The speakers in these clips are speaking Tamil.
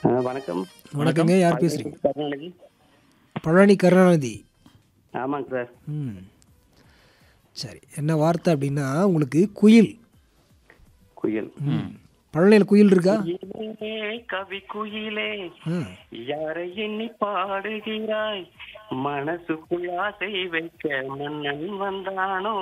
ஆ, வணக்கம் வணக்கங்க யார் பேசுறீங்க கருணாநிதி பழனி கருணாநிதி ஆமாங்க சார் ம் சரி என்ன வார்த்தை அப்படின்னா உங்களுக்கு குயில் குயில் பழனியில் குயில் இருக்கா குயிலே, கவி குயிலே ஆ யாரை எண்ணி பாடுகிறாய் மனசுக்குள் ஆசை வைக்க மன்னன் வந்தானோ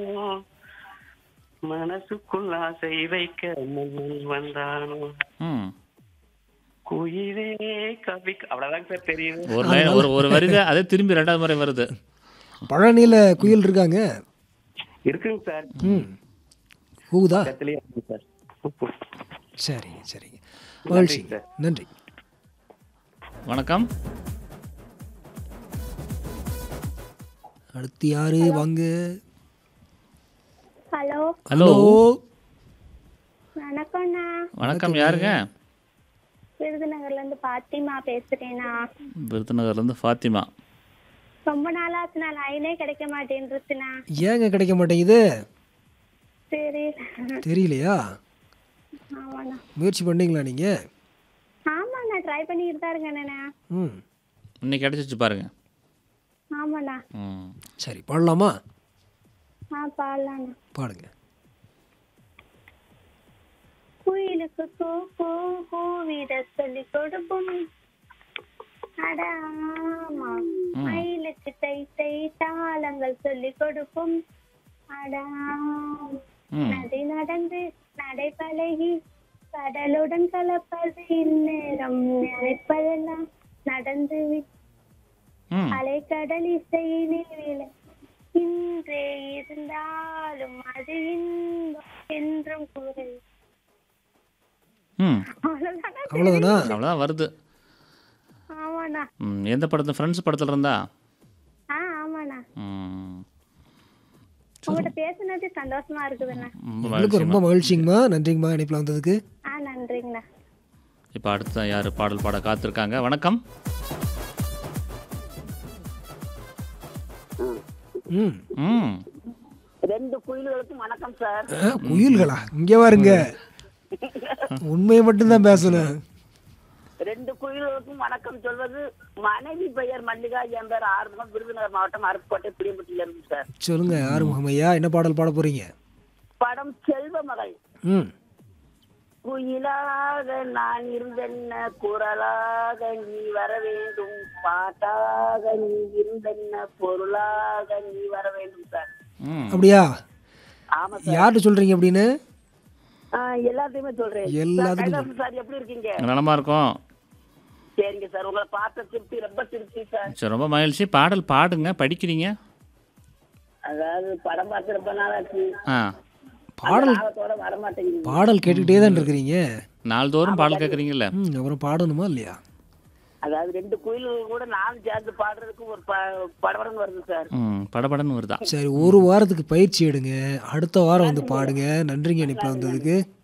மனசுக்குள் ஆசை வைக்க மன்னன் வந்தானோ ம் குயிலே கவி அவ்வளவுதாங்க சார் தெரியுது ஒரு லைன் ஒரு ஒரு வரித அதே திரும்பி ரெண்டாவது முறை வருது பழனியில் குயில் இருக்காங்க இருக்குங்க சார் ம் கூவுதா பக்கத்துலயே இருக்குங்க சார் சரிங்க சரிங்க மகிழ்ச்சி சார். நன்றி வணக்கம் அடுத்து யாரு வாங்க ஹலோ ஹலோ வணக்கம்ண்ணா வணக்கம் யாருங்க விருதுநகர்ல இருந்து பாத்திமா பேசுறேண்ணா விருதுநகர்லேருந்து ஃபாத்திமா ரொம்ப நாளாச்சு நான் லைனே கிடைக்க மாட்டேன்ருச்சுண்ணா ஏங்க கிடைக்க மாட்டேங்குது சரி தெரியலையா ஆமாண்ணா முயற்சி பண்ணீங்களா நீங்கள் ஆமாண்ணா ட்ரை பண்ணிட்டு தான் இருக்கேண்ணா ம் இன்னைக்கு கிடைச்சிச்சு பாருங்க ஆமாண்ணா ம் சரி பாடலாமா ஆ பாடலாண்ணா பாடுங்க குயிலுக்கு கூ கூ கூவிட சொல்லி கொடுப்போம் அட ஆமா மயிலுக்கு தை தை தாளங்கள் சொல்லி கொடுப்போம் அட ஆமா. ம் நதி நடந்து நடை பழகி கடலுடன் கலப்பது இந்நேரம் நினைப்பதெல்லாம் நடந்து வி- ம் அலைக்கடல் இசையினில் விளை இன்றே இருந்தாலும் அது இன்பம் என்றும் கூறு ம் அவ்வளவுதானா அவ்வளோதானா அவ்வளோதான் வருது ஆமாண்ணா ம் எந்த படத்து ஃப்ரெண்ட்ஸ் படத்தில் இருந்தா ஆ ஆமாண்ணா ம் உங்கள்கிட்ட பேசுனது சந்தோஷமா இருக்குதுண்ணா ரொம்ப எங்களுக்கு ரொம்ப மகிழ்ச்சிங்கம்மா நன்றிங்கம்மா இணைப்பில் வந்ததுக்கு ஆ நன்றிங்கண்ணா இப்போ அடுத்த யார் பாடல் பாட காத்திருக்காங்க வணக்கம் ம் ம் ரெண்டு குயில்களுக்கும் வணக்கம் சார் ஆ, குயில்களா இங்கே பாருங்க உண்மையை மட்டும்தான் பேசணும் ரெண்டு குயில்களுக்கும் வணக்கம் சொல்வது மனைவி பெயர் மல்லிகா என் பேர் ஆறுமுகம் விருதுநகர் மாவட்டம் அருப்புக்கோட்டை புளியம்பட்டியில இருந்து சார் சொல்லுங்க ஆறுமுகம் ஐயா என்ன பாடல் பாட போறீங்க படம் செல்வ மகள் ம் குயிலாக நான் இருந்தென்ன குரலாக நீ வர வேண்டும் பாட்டாக நீ இருந்தென்ன பொருளாக நீ வர வேண்டும் சார் ம் அப்படியா ஆமா யார்கிட்ட சொல்றீங்க அப்படின்னு ஆ, எல்லாத்தையுமே சொல்றேன் எல்லாத்துக்கும் சார், கைலாசம் சார் எப்படி இருக்கீங்க நலமா இருக்கும் சரிங்க சார் உங்களை பார்த்த திருப்தி ரொம்ப திருப்தி சார் சரி ரொம்ப மகிழ்ச்சி பாடல் பாடுங்க படிக்கிறீங்க அதாவது படம் பார்த்து ரொம்ப நாள் ஆச்சு ஆ பாடல் ஆகத்தோட வர மாட்டேங்குது பாடல் கேட்டுக்கிட்டே தான் இருக்கிறீங்க நாள்தோறும் பாடல் கேட்குறீங்களா ம் அப்புறம் பாடணுமா இல்லையா அதாவது ரெண்டு கோயில்கள் கூட நானும் சேர்ந்து பாடுறதுக்கு ஒரு ப- படபடன்னு வருது சார் ம் படபடன்னு வருதா சரி ஒரு வாரத்துக்கு பயிற்சி எடுங்க அடுத்த வாரம் வந்து பாடுங்க நன்றிங்க இணைப்பில் வந்ததுக்கு